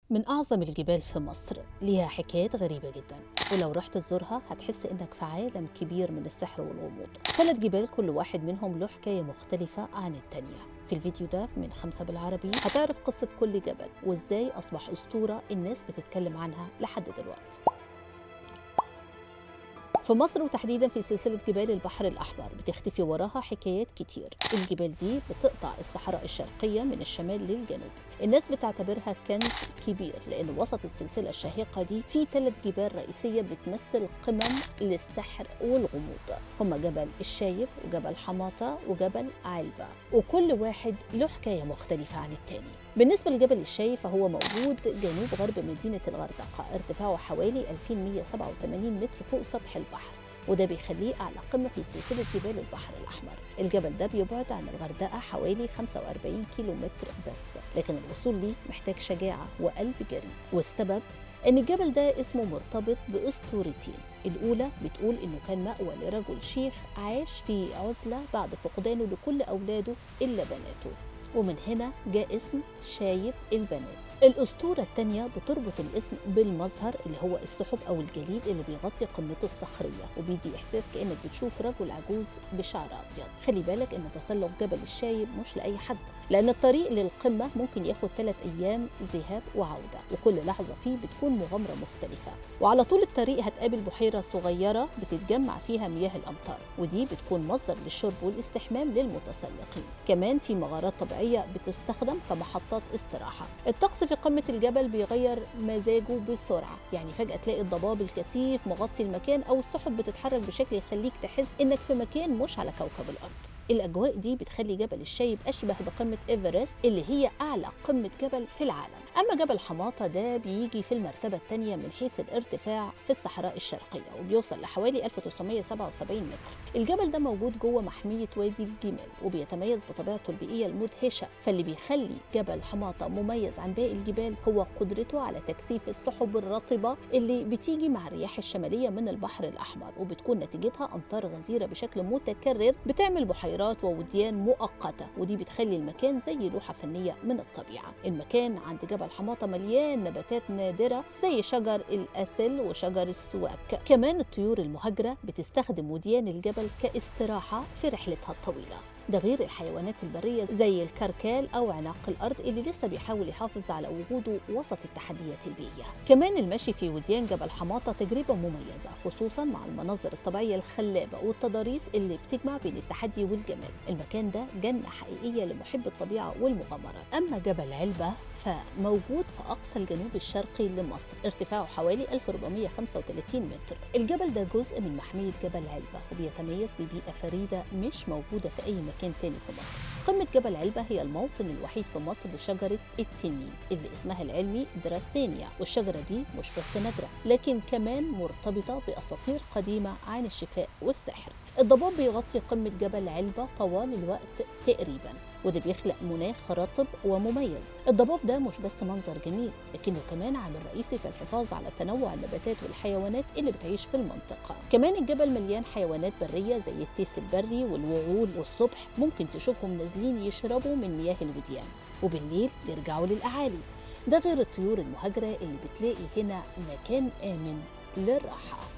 من أعظم الجبال في مصر ليها حكايات غريبة جدا ولو رحت تزورها هتحس إنك في عالم كبير من السحر والغموض ثلاث جبال كل واحد منهم له حكاية مختلفة عن التانية في الفيديو ده من خمسة بالعربي هتعرف قصة كل جبل وإزاي أصبح أسطورة الناس بتتكلم عنها لحد دلوقتي في مصر وتحديدا في سلسلة جبال البحر الأحمر بتختفي وراها حكايات كتير الجبال دي بتقطع الصحراء الشرقية من الشمال للجنوب الناس بتعتبرها كنز كبير لأن وسط السلسلة الشاهقة دي في ثلاث جبال رئيسية بتمثل قمم للسحر والغموض هما جبل الشايب وجبل حماطة وجبل علبة وكل واحد له حكاية مختلفة عن التاني بالنسبة لجبل الشاي فهو موجود جنوب غرب مدينة الغردقة ارتفاعه حوالي 2187 متر فوق سطح البحر وده بيخليه أعلى قمة في سلسلة جبال البحر الأحمر الجبل ده بيبعد عن الغردقة حوالي 45 كيلو متر بس لكن الوصول ليه محتاج شجاعة وقلب جريء والسبب ان الجبل ده اسمه مرتبط باسطورتين الاولى بتقول انه كان مأوى لرجل شيخ عاش في عزلة بعد فقدانه لكل اولاده الا بناته ومن هنا جاء اسم شايب البنات الأسطورة الثانية بتربط الاسم بالمظهر اللي هو السحب أو الجليد اللي بيغطي قمته الصخرية وبيدي إحساس كأنك بتشوف رجل عجوز بشعر أبيض خلي بالك إن تسلق جبل الشايب مش لأي حد لأن الطريق للقمة ممكن ياخد ثلاث أيام ذهاب وعودة وكل لحظة فيه بتكون مغامرة مختلفة وعلى طول الطريق هتقابل بحيرة صغيرة بتتجمع فيها مياه الأمطار ودي بتكون مصدر للشرب والاستحمام للمتسلقين كمان في مغارات طبيعية بتستخدم كمحطات استراحة الطقس في قمة الجبل بيغير مزاجه بسرعة يعني فجأة تلاقي الضباب الكثيف مغطي المكان أو السحب بتتحرك بشكل يخليك تحس إنك في مكان مش على كوكب الأرض الأجواء دي بتخلي جبل الشايب أشبه بقمة إيفرست اللي هي أعلى قمة جبل في العالم أما جبل حماطة ده بيجي في المرتبة الثانية من حيث الارتفاع في الصحراء الشرقية وبيوصل لحوالي 1977 متر الجبل ده موجود جوه محمية وادي الجمال وبيتميز بطبيعته البيئية المدهشة فاللي بيخلي جبل حماطة مميز عن باقي الجبال هو قدرته على تكثيف السحب الرطبة اللي بتيجي مع الرياح الشمالية من البحر الأحمر وبتكون نتيجتها أمطار غزيرة بشكل متكرر بتعمل بحيرات بحيرات ووديان مؤقتة ودي بتخلي المكان زي لوحة فنية من الطبيعة المكان عند جبل حماطة مليان نباتات نادرة زي شجر الأثل وشجر السواك كمان الطيور المهاجرة بتستخدم وديان الجبل كاستراحة في رحلتها الطويلة ده غير الحيوانات البرية زي الكركال أو عناق الأرض اللي لسه بيحاول يحافظ على وجوده وسط التحديات البيئية كمان المشي في وديان جبل حماطة تجربة مميزة خصوصا مع المناظر الطبيعية الخلابة والتضاريس اللي بتجمع بين التحدي والجمال المكان ده جنة حقيقية لمحب الطبيعة والمغامرات أما جبل علبة فموجود في أقصى الجنوب الشرقي لمصر ارتفاعه حوالي 1435 متر الجبل ده جزء من محمية جبل علبة وبيتميز ببيئة فريدة مش موجودة في أي مكان تاني في مصر قمة جبل علبة هي الموطن الوحيد في مصر لشجرة التنين اللي اسمها العلمي دراسينيا والشجرة دي مش بس نادرة لكن كمان مرتبطة بأساطير قديمة عن الشفاء والسحر الضباب بيغطي قمة جبل علبة طوال الوقت تقريبا وده بيخلق مناخ رطب ومميز الضباب ده مش بس منظر جميل لكنه كمان عامل رئيسي في الحفاظ على تنوع النباتات والحيوانات اللي بتعيش في المنطقة كمان الجبل مليان حيوانات برية زي التيس البري والوعول والصبح ممكن تشوفهم نازلين يشربوا من مياه الوديان وبالليل يرجعوا للأعالي ده غير الطيور المهاجرة اللي بتلاقي هنا مكان آمن للراحة